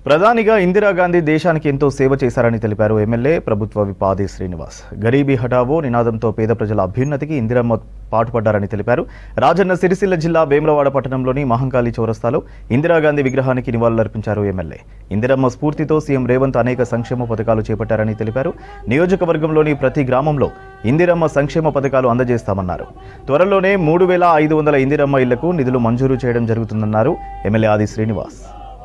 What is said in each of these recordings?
ప్రధానిగా ఇందిరాగాంధీ దేశానికి ఎంతో సేవ చేశారని తెలిపారు ఎమ్మెల్యే ప్రభుత్వ విపాది శ్రీనివాస్ గరీబీ హఠావో నినాదంతో పేద ప్రజల అభ్యున్నతికి ఇందిరమ్మ పాటుపడ్డారని తెలిపారు రాజన్న సిరిసిల్ల జిల్లా వేములవాడ పట్టణంలోని మహంకాళి చౌరస్తాలో ఇందిరాగాంధీ విగ్రహానికి నివాళులర్పించారు ఎమ్మెల్యే ఇందిరమ్మ స్ఫూర్తితో సీఎం రేవంత్ అనేక సంక్షేమ పథకాలు చేపట్టారని తెలిపారు నియోజకవర్గంలోని ప్రతి గ్రామంలో ఇందిరమ్మ సంక్షేమ పథకాలు అందజేస్తామన్నారు త్వరలోనే మూడు వేల ఐదు వందల ఇందిరమ్మ ఇళ్లకు నిధులు మంజూరు చేయడం జరుగుతుందన్నారు ఎమ్మెల్యే ఆది శ్రీనివాస్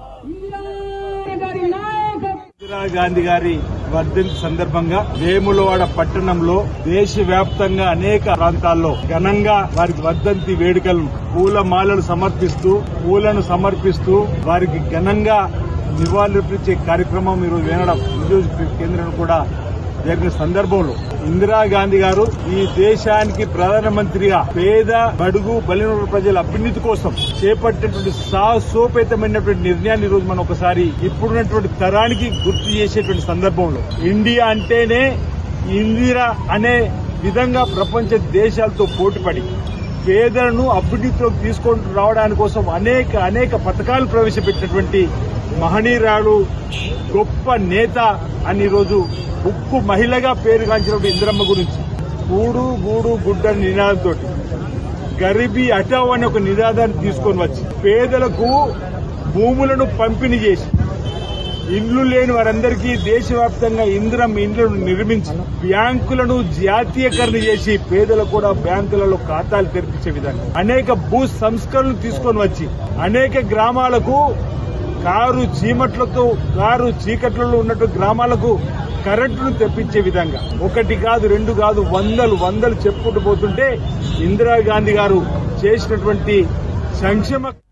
ఇందిరాగాంధీ గారి వర్ధంతి సందర్భంగా వేములవాడ పట్టణంలో దేశవ్యాప్తంగా అనేక ప్రాంతాల్లో ఘనంగా వారి వర్ధంతి వేడుకలను పూల మాలలు సమర్పిస్తూ పూలను సమర్పిస్తూ వారికి ఘనంగా నివాళులర్పించే కార్యక్రమం ఈరోజు వేనడ నియోజక కేంద్రం కూడా జరిగిన సందర్భంలో ఇందిరాగాంధీ గారు ఈ దేశానికి ప్రధానమంత్రిగా పేద బడుగు బలిన ప్రజల అభ్యున్నతి కోసం చేపట్టినటువంటి సాహసోపేతమైనటువంటి నిర్ణయాన్ని ఈ రోజు మనం ఒకసారి ఇప్పుడున్నటువంటి తరానికి గుర్తు చేసేటువంటి సందర్భంలో ఇండియా అంటేనే ఇందిరా అనే విధంగా ప్రపంచ దేశాలతో పోటీపడి పేదలను అభివృద్ధిలోకి తీసుకొని రావడానికి కోసం అనేక అనేక పథకాలు ప్రవేశపెట్టినటువంటి మహనీయురాలు గొప్ప నేత అని ఈరోజు ఉక్కు మహిళగా పేరుగాంచినటువంటి ఇందిరమ్మ గురించి కూడు గూడు గుడ్డ నినాదంతో గరీబీ హటావ్ అనే ఒక నినాదాన్ని తీసుకొని వచ్చి పేదలకు భూములను పంపిణీ చేసి ఇండ్లు లేని వారందరికీ దేశవ్యాప్తంగా ఇందిరం ఇండ్లను నిర్మించి బ్యాంకులను జాతీయకరణ చేసి పేదలకు కూడా బ్యాంకులలో ఖాతాలు తెరిపించే విధంగా అనేక భూ సంస్కరణలు తీసుకొని వచ్చి అనేక గ్రామాలకు కారు చీమట్లతో కారు చీకట్లలో ఉన్నట్టు గ్రామాలకు కరెంటును తెప్పించే విధంగా ఒకటి కాదు రెండు కాదు వందలు వందలు చెప్పుకుంటూ పోతుంటే ఇందిరాగాంధీ గారు చేసినటువంటి సంక్షేమ